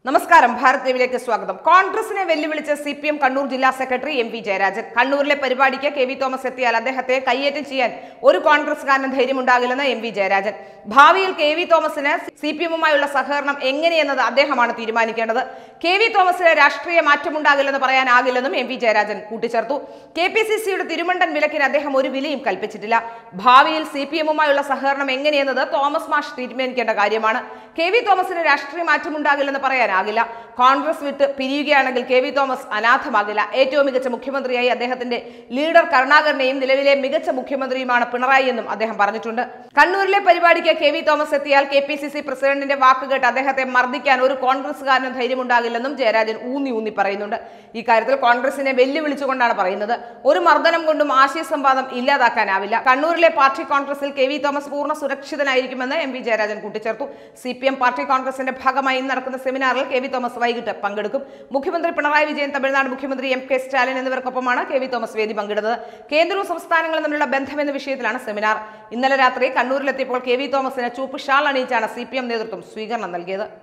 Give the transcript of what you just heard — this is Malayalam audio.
നമസ്കാരം ഭാരത് ലീവിലേക്ക് സ്വാഗതം കോൺഗ്രസിനെ വെല്ലുവിളിച്ച് സി പി എം കണ്ണൂർ ജില്ലാ സെക്രട്ടറി എം വി ജയരാജൻ കണ്ണൂരിലെ പരിപാടിക്ക് കെ വി തോമസ് എത്തിയാൽ അദ്ദേഹത്തെ കയ്യേറ്റം ചെയ്യാൻ ഒരു കോൺഗ്രസ്സുകാരനും ധൈര്യമുണ്ടാകില്ലെന്ന് എം വി ജയരാജൻ ഭാവിയിൽ കെ വി തോമസിന് സി പി എമ്മുമായുള്ള സഹകരണം എങ്ങനെയെന്നത് അദ്ദേഹമാണ് തീരുമാനിക്കേണ്ടത് കെ വി തോമസിന് രാഷ്ട്രീയ മാറ്റമുണ്ടാകില്ലെന്ന് പറയാനാകില്ലെന്നും എം വി ജയരാജൻ കൂട്ടിച്ചേർത്തു കെ പി സി സിയുടെ തിരുമണ്ടൻ വിലക്കിന് അദ്ദേഹം ഒരു വിലയും കൽപ്പിച്ചിട്ടില്ല ഭാവിയിൽ സി പി എമ്മുമായുള്ള സഹകരണം എങ്ങനെയെന്നത് തോമസ് മാഷ് തീരുമാനിക്കേണ്ട കാര്യമാണ് കെ വി തോമസിന് രാഷ്ട്രീയ മാറ്റമുണ്ടാകില്ലെന്ന് പറയാനാകില്ല കോൺഗ്രസ് വിട്ട് പിരിയുകയാണെങ്കിൽ കെ വി തോമസ് അനാഥമാകില്ല ഏറ്റവും മികച്ച മുഖ്യമന്ത്രിയായി അദ്ദേഹത്തിന്റെ ലീഡർ കരുണാകരനെയും നിലവിലെ മികച്ച മുഖ്യമന്ത്രിയുമാണ് പിണറായി എന്നും അദ്ദേഹം പറഞ്ഞിട്ടുണ്ട് കണ്ണൂരിലെ പരിപാടിക്ക് കെ വി തോമസ് എത്തിയാൽ കെ പി സി സി പ്രസിഡന്റിന്റെ വാക്ക് കേട്ട് അദ്ദേഹത്തെ മർദ്ദിക്കാൻ ഒരു കോൺഗ്രസ്സുകാരനും ധൈര്യമുണ്ടാകില്ലെന്നും ജയരാജൻ ഊന്നി ഊന്നി പറയുന്നുണ്ട് ഇക്കാര്യത്തിൽ കോൺഗ്രസിനെ വെല്ലുവിളിച്ചുകൊണ്ടാണ് പറയുന്നത് ഒരു മർദ്ദനം കൊണ്ടും ആശയ സംവാദം ഇല്ലാതാക്കാനാവില്ല കണ്ണൂരിലെ പാർട്ടി കോൺഗ്രസിൽ കെ വി തോമസ് പൂർണ്ണ സുരക്ഷിതനായിരിക്കുമെന്ന് എം വി ജയരാജൻ കൂട്ടിച്ചേർത്തു സി പി എം പാർട്ടി കോൺഗ്രസിന്റെ ഭാഗമായി ഇന്ന് നടക്കുന്ന സെമിനാറിൽ കെ വി തോമസ് വൈകിട്ട് പങ്കെടുക്കും മുഖ്യമന്ത്രി പിണറായി വിജയൻ തമിഴ്നാട് മുഖ്യമന്ത്രി എം കെ സ്റ്റാലിൻ എന്നിവർക്കൊപ്പമാണ് കെ വി തോമസ് വേദി പങ്കിടുന്നത് കേന്ദ്രവും സംസ്ഥാനങ്ങളും തമ്മിലുള്ള ബന്ധം എന്ന വിഷയത്തിലാണ് സെമിനാർ ഇന്നലെ രാത്രി കണ്ണൂരിലെത്തിയപ്പോൾ കെ വി തോമസിന് ചൂപ്പ് ഷാൾ അണിയിച്ചാണ് സി പി എം നേതൃത്വം സ്വീകരണം നൽകിയത്